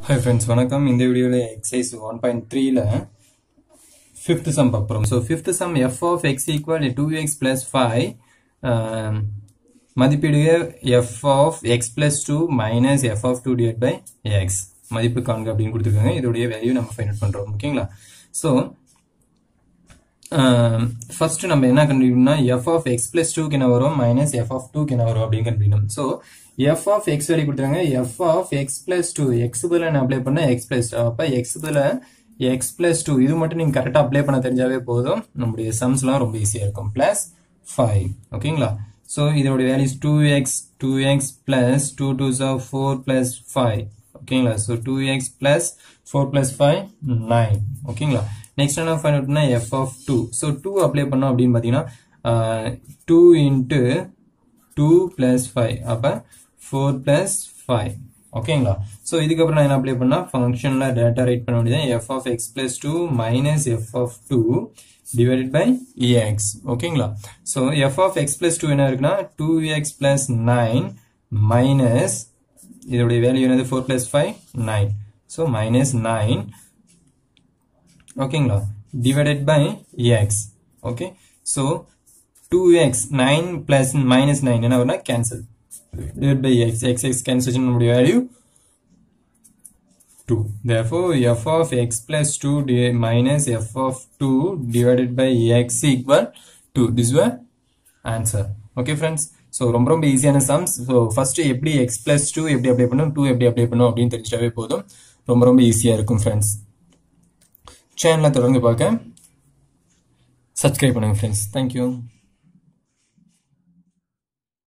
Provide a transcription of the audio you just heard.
hi friends வணக்கம் இந்த வீடியோவில் எக்ஸசைஸ் ஒன் பாயிண்ட் த்ரீல ஃபிஃப்த் சம் பார்க்குறோம் so fifth sum F of X equal to X plus five மதிப்பீடுக F of X plus two minus F of two divide by X மதிப்பு காண்க அப்படின்னு கொடுத்துருக்காங்க இதோடைய வேல்யூ நம்ம ஃபைண்ட் அவுட் பண்ணுறோம் ஓகேங்களா ஸோ ஃபர்ஸ்ட் நம்ம என்ன கண்டுபிடிக்கணும்னா எஃப் ஆஃப் எக்ஸ் பிளஸ் டூக்கு என்ன வரும் மைனஸ் எஃப் ஆஃப் டூக்கு என்ன வரும் அப்படின்னு கண்டுபிடிக்கணும் so F of X value கொடுத்துருங்க F of X plus two X பதில் நான் அப்ளை பண்ண எக்ஸ் பிளஸ் அப்போ எக்ஸ் பதில் எக்ஸ் பிளஸ் டூ இது மட்டும் நீங்கள் கரெக்டாக அப்ளை பண்ண தெரிஞ்சாவே போதும் நம்முடைய சம்ஸ்லாம் ரொம்ப ஈஸியாக இருக்கும் பிளஸ் ஃபைவ் ஓகேங்களா ஸோ இதோட values two X two X plus two two ஜா ஃபோர் பிளஸ் ஃபைவ் ஓகேங்களா so two X plus four plus five nine ஓகேங்களா நெக்ஸ்ட் என்ன ஃபைன் அவுட்னா F of two so two apply பண்ணோம் அப்படின்னு பார்த்தீங்கன்னா two into two plus five அப்போ four plus five ஓகேங்களா ஸோ இதுக்கப்புறம் நான் என்ன அப்ளை பண்ணா ஃபங்க்ஷனில் டேட்டா ரைட் பண்ண வேண்டியது F of X plus two minus F of two divided by X ஓகேங்களா so F of X plus two என்ன இருக்குன்னா two X plus nine minus இதோடைய வேல்யூ என்னது four plus five nine so minus nine ஓகேங்களா divided by X okay so two X nine plus minus nine என்ன வரும்னா cancel divided by x x x cancellation நம்முடைய value 2 therefore f of x plus 2 minus f of 2 divided by x equal 2 this is answer okay friends so ரொம்ப ரொம்ப ஈஸியான sums so first எப்படி X plus two எப்படி apply பண்ணும் two எப்படி apply பண்ணும் அப்படின்னு தெரிஞ்சாவே போதும் ரொம்ப ரொம்ப ஈஸியாக இருக்கும் ஃப்ரெண்ட்ஸ் சேனலை தொடர்ந்து பார்க்க சப்ஸ்கிரைப் பண்ணுங்க ஃப்ரெண்ட்ஸ் தேங்க்யூ